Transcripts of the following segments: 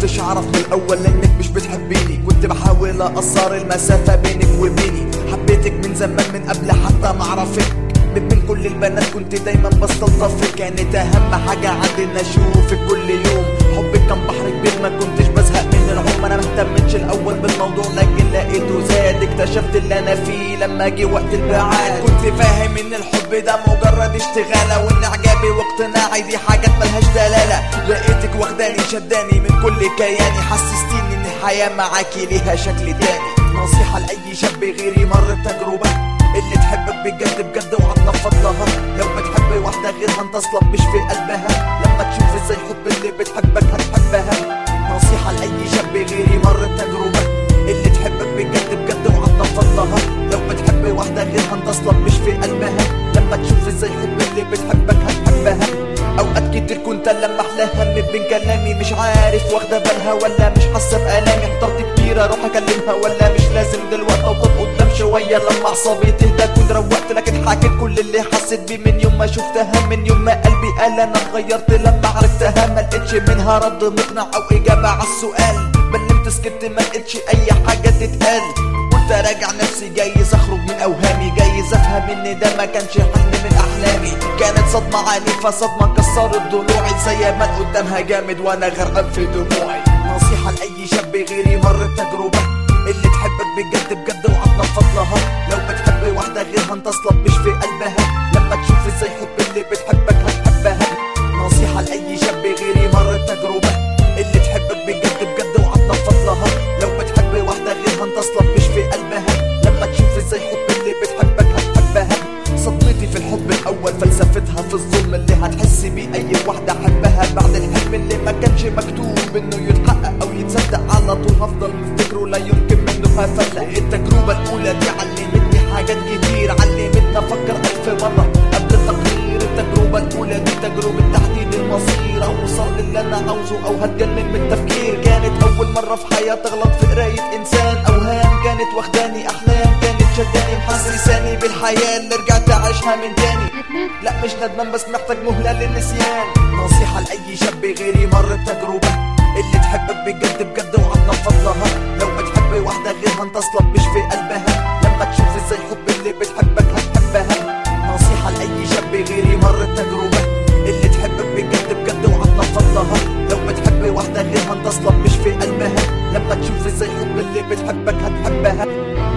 كنتش اعرف من الاول انك مش بتحبيني كنت بحاول اقصر المسافة بينك وبيني حبيتك من زمان من قبل حتى ما اعرفك من كل البنات كنت دايما بستلطفك كانت اهم حاجة عندي ان اشوفك كل يوم حبك كان بحر كبير ما كنتش بزهق من العوم انا مهتمتش الاول بالموضوع لكن لقيته زاد اكتشفت اللي انا فيه لما جه وقت البعاد كنت فاهم ان الحب ده مجرد اشتغالة وان اعجابي واقتناعي دي حاجات ملهاش دلالة لقيتك واخداني شداني من كل كياني حسستيني ان الحياة معاكي ليها شكل تاني نصيحة لأي شاب غيري مر بتجربة اللي تحبك بجد بجد وهتنفض لها لو بتحب واحدة غيرها انت اصلا مش في قلبها لما تشوف ازاي الحب اللي بتحبك هتحبها نصيحة لأي شاب غيري مر بتجربة اللي تحبك بجد بجد وهتنفض لها لو بتحب واحدة غيرها انت اصلا مش في قلبها لما تشوف ازاي الحب اللي بتحبك هتحبها اوقات كتير كنت لما احلاها من بين كلامي مش عارف واخده بالها ولا مش حاسه بالامي احترت كتير اروح اكلمها ولا مش لازم دلوقتي اوطط قدام شويه لما اعصابي تهدى كنت روقت لكن حكيت كل اللي حسيت بيه من يوم ما شفتها من يوم ما قلبي قال انا اتغيرت لما عرفتها ما لقيتش منها رد مقنع او اجابه على السؤال بلمت سكت ما لقيتش اي حاجه تتقال قلت اراجع نفسي جايز اخرج من اوهامي جايز افهم ان ده ما كانش حلم من احلامي كانت صدمه عنيفه صدمه كسرت ضلوعي زي ما قدامها جامد وانا غرقان في دموعي نصيحه لاي شاب غيري مر بتجربه اللي تحبك بجد بجد وهتنفض لها لو بتحب واحده غيرها انت اصلا مش في قلبها لما تشوف ازاي الحب اللي بتحبك هتحبها نصيحه لاي شاب غيري مر بتجربه اللي تحبك بجد بجد وهتنفض لها لو بتحب واحده غيرها انت اصلا مش في قلبها لما تشوف ازاي الحب اللي بتحبك هتحبها صدمتي في الحب الاول فلسفتها في الظلم اللي هتحس بيه اي واحده حبها بعد الحلم اللي ما كانش مكتوب انه يتحقق او يتصدق على طول هفضل مفتكره لا يمكن منه هفلق التجربه الاولى دي علمتني حاجات كتير علمتني افكر الف مره قبل التقرير التجربه الاولى دي تجربه تحديد المصير اوصل للي انا عاوزه او هتجنن من التفكير كانت اول مره في حياتي اغلط في قرايه انسان اوهام كانت واخداني احلام كانت شداني محسساني بالحياه اللي رجعت اعيشها من تاني لا مش ندمان بس محتاج مهله للنسيان نصيحه لاي شاب غيري مر بتجربه اللي تحبك بجد بجد وهتنفض لها لو بتحب واحده غيرها انت اصلا مش في قلبها لما تشوف ازاي الحب اللي بتحبك هتحبها نصيحه لاي شاب غيري مر بتجربه اللي تحبك بجد بجد وهتنفض لها لو بتحب واحده غيرها انت اصلا مش في قلبها لما تشوف ازاي الحب اللي بتحبك هتحبها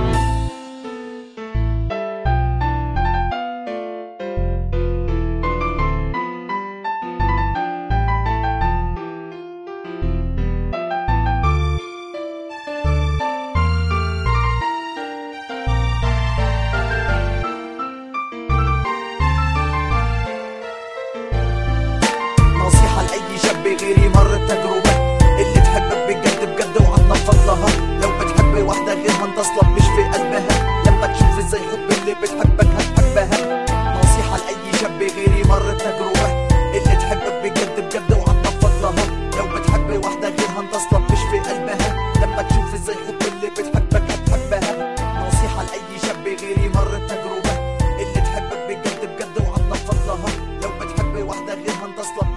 نصيحة لأي شاب غيري مر بتجربة اللي تحبك بجد بجد وهتنفض لها لو بتحب واحدة غيرها انت اصلا مش في قلبها لما تشوف ازاي الحب اللي بتحبك هتحبها نصيحة لأي شاب غيري مر بتجربة اللي تحبك بجد بجد وهتنفض لها لو بتحب واحدة غيرها انت اصلا مش في قلبها لما تشوف ازاي الحب اللي بتحبك هتحبها نصيحة لأي شاب غيري مر بتجربة اللي تحبك بجد بجد وهتنفض لها لو بتحب واحدة غيرها انت اصلا